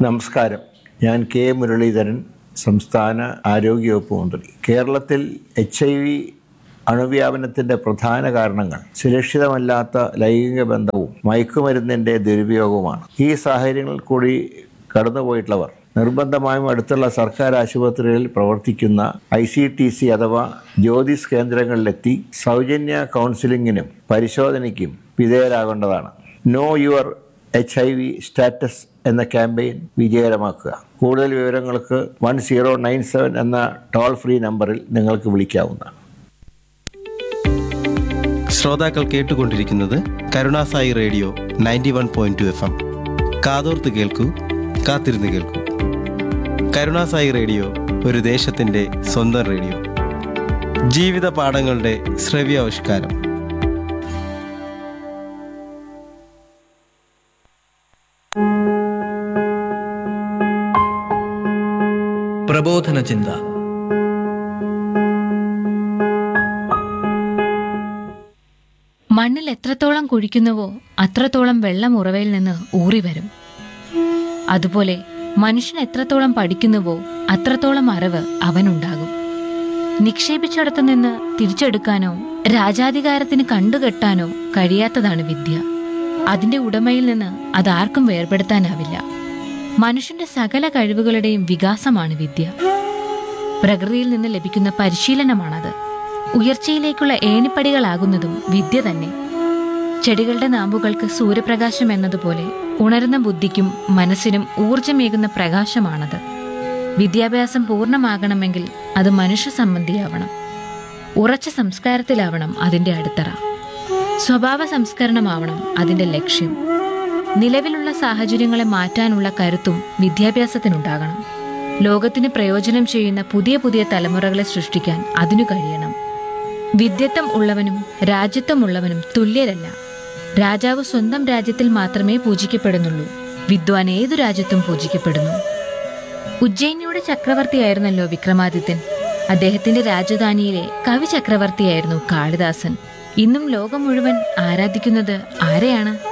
നമസ്കാരം ഞാൻ കെ മുരളീധരൻ സംസ്ഥാന ആരോഗ്യവകുപ്പ് മന്ത്രി കേരളത്തിൽ എച്ച് ഐ വി അണുവ്യാപനത്തിൻ്റെ പ്രധാന കാരണങ്ങൾ സുരക്ഷിതമല്ലാത്ത ലൈംഗിക ബന്ധവും മയക്കുമരുന്നിൻ്റെ ദുരുപയോഗവുമാണ് ഈ സാഹചര്യങ്ങളിൽ കൂടി കടന്നുപോയിട്ടുള്ളവർ നിർബന്ധമായും അടുത്തുള്ള സർക്കാർ ആശുപത്രികളിൽ പ്രവർത്തിക്കുന്ന ഐ സി ടി സി അഥവാ ജ്യോതിസ് കേന്ദ്രങ്ങളിലെത്തി സൗജന്യ കൗൺസിലിങ്ങിനും പരിശോധനയ്ക്കും വിധേയരാകേണ്ടതാണ് know your H I V status എന്ന ക്യാമ്പയിൻ വിജയകരമാക്കുക കൂടുതൽ വിവരങ്ങൾക്ക് വൺ സീറോ നയൻ സെവൻ എന്ന ടോൾ ഫ്രീ നമ്പറിൽ നിങ്ങൾക്ക് വിളിക്കാവുന്നതാണ് ശ്രോതാക്കൾ കേട്ടുകൊണ്ടിരിക്കുന്നത് Karunasai radio ninety one point two F M കാതോർത്ത് കേൾക്കൂ കാത്തിരുന്ന് കേൾക്കൂ കരുണാസായി റേഡിയോ ഒരു ദേശത്തിൻ്റെ സ്വന്തം റേഡിയോ ജീവിത പാഠങ്ങളുടെ ശ്രവ്യാവിഷ്കാരം പ്രബോധന ചിന്ത മണ്ണിൽ എത്രത്തോളം കുഴിക്കുന്നുവോ അത്രത്തോളം വെള്ളം ഉറവയിൽ നിന്ന് ഊറി വരും അതുപോലെ മനുഷ്യൻ എത്രത്തോളം പഠിക്കുന്നുവോ അത്രത്തോളം അറിവ് അവനുണ്ടാകും നിക്ഷേപിച്ചിടത്തു നിന്ന് തിരിച്ചെടുക്കാനോ രാജാധികാരത്തിന് കണ്ടുകെട്ടാനോ കഴിയാത്തതാണ് വിദ്യ അതിന്റെ ഉടമയിൽ നിന്ന് അതാർക്കും വേർപെടുത്താനാവില്ല മനുഷ്യന്റെ സകല കഴിവുകളുടെയും വികാസമാണ് വിദ്യ പ്രകൃതിയിൽ നിന്ന് ലഭിക്കുന്ന പരിശീലനമാണത് ഉയർച്ചയിലേക്കുള്ള ഏണിപ്പടികളാകുന്നതും വിദ്യ തന്നെ ചെടികളുടെ നാമ്പുകൾക്ക് സൂര്യപ്രകാശം എന്നതുപോലെ ഉണരുന്ന ബുദ്ധിക്കും മനസ്സിനും ഊർജമേകുന്ന പ്രകാശമാണത് വിദ്യാഭ്യാസം പൂർണ്ണമാകണമെങ്കിൽ അത് മനുഷ്യ സംബന്ധിയാവണം ഉറച്ച സംസ്കാരത്തിലാവണം അതിന്റെ അടിത്തറ സ്വഭാവ സംസ്കരണമാവണം അതിന്റെ ലക്ഷ്യം നിലവിലുള്ള സാഹചര്യങ്ങളെ മാറ്റാനുള്ള കരുത്തും വിദ്യാഭ്യാസത്തിനുണ്ടാകണം ലോകത്തിന് പ്രയോജനം ചെയ്യുന്ന പുതിയ പുതിയ തലമുറകളെ സൃഷ്ടിക്കാൻ അതിനു കഴിയണം വിദ്യത്വം ഉള്ളവനും രാജ്യത്വമുള്ളവനും തുല്യരല്ല രാജാവ് സ്വന്തം രാജ്യത്തിൽ മാത്രമേ പൂജിക്കപ്പെടുന്നുള്ളൂ വിദ്വാൻ ഏതു രാജ്യത്തും പൂജിക്കപ്പെടുന്നു ഉജ്ജയിനിയുടെ ചക്രവർത്തിയായിരുന്നല്ലോ വിക്രമാദിത്യൻ അദ്ദേഹത്തിന്റെ രാജധാനിയിലെ കവി ചക്രവർത്തിയായിരുന്നു കാളിദാസൻ ഇന്നും ലോകം മുഴുവൻ ആരാധിക്കുന്നത് ആരെയാണ്